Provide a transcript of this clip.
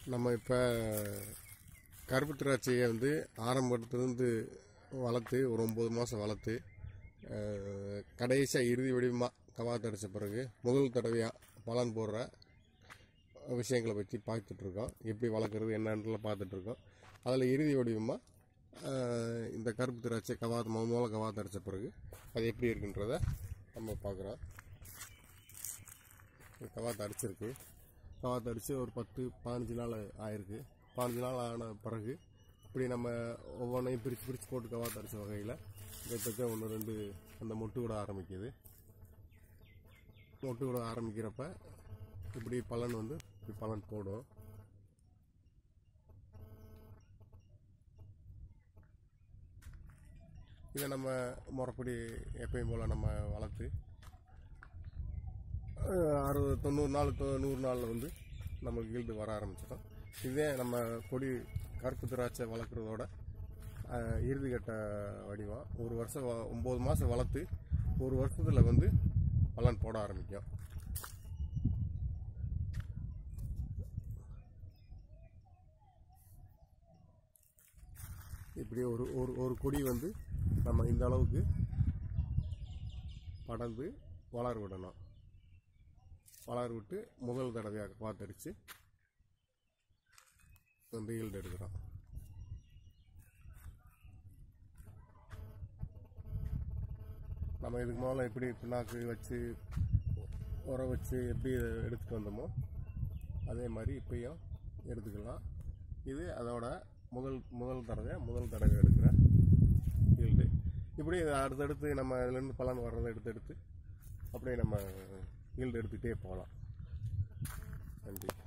நம்ம இப்போ கருப்பு திராட்சையை வந்து ஆரம்பத்துலேருந்து வளர்த்து ஒரு ஒம்பது மாதம் வளர்த்து கடைசியாக இறுதி வடிவமாக கவாத்து அடித்த பிறகு முதல் தடவையாக பலன் போடுற விஷயங்களை பற்றி பார்த்துட்ருக்கோம் எப்படி வளர்க்குறது என்னன்றலாம் பார்த்துட்ருக்கோம் அதில் இறுதி வடிவமாக இந்த கருப்பு திராட்சை கவாத்து முத முதல்ல கவாத்து அடித்த பிறகு அது எப்படி இருக்குன்றத நம்ம பார்க்குறோம் கவாத்து அடிச்சிருக்கு கவாத்து அடித்து ஒரு பத்து பதினஞ்சு நாள் ஆயிருக்கு பதினஞ்சு நாள் ஆன பிறகு இப்படி நம்ம ஒவ்வொன்றையும் பிரித்து பிரித்து போட்டு கவாத்து அடித்த வகையில் இப்போக்க ஒன்று ரெண்டு அந்த மொட்டு விட ஆரம்பிக்குது மொட்டு விட ஆரம்பிக்கிறப்ப இப்படி பலன் வந்து இப்படி பலன் போடும் இதை நம்ம முறைப்படி எப்பயும் போல் நம்ம வளர்த்து அஹ், அறுபது தொண்ணூறு நாள் தொ- நூறு நாளில் வந்து நம்மளுக்கு ஈல்டு வர ஆரம்பிச்சிடும் இதே நம்ம கொடி கருப்பு திராட்சை வளர்க்குறதோட அஹ், இறுதிக்கட்ட வடிவம் ஒரு வருஷம் வ- ஒம்பது மாதம் வளர்த்து ஒரு வருஷத்தில் வந்து பலன் போட ஆரம்பிக்கும் இப்படி ஒரு ஒரு ஒரு கொடி வந்து நம்ம இந்த அளவுக்கு படர்ந்து வளர விடணும் வளர விட்டு முதல் தடவையாக பார்த்தடிச்சு வந்து ஈல்டு எடுக்கிறோம் நம்ம இதுக்கு முதல்ல எப்படி பின்னாக்கு வச்சு உரம் வச்சு எப்படி எடுத்துட்டு வந்தோமோ அதே மாதிரி இப்பயும் எடுத்துக்கலாம் இது அதோட முதல் முதல் தடவை முதல் தடவை எடுக்கிற ஈல்டு இப்படி அடுத்தடுத்து நம்ம இதுலேருந்து பலன் வர்றதை எடுத்து எடுத்து அப்படியே நம்ம ஈல்டு எடுத்துகிட்டே போகலாம் நன்றி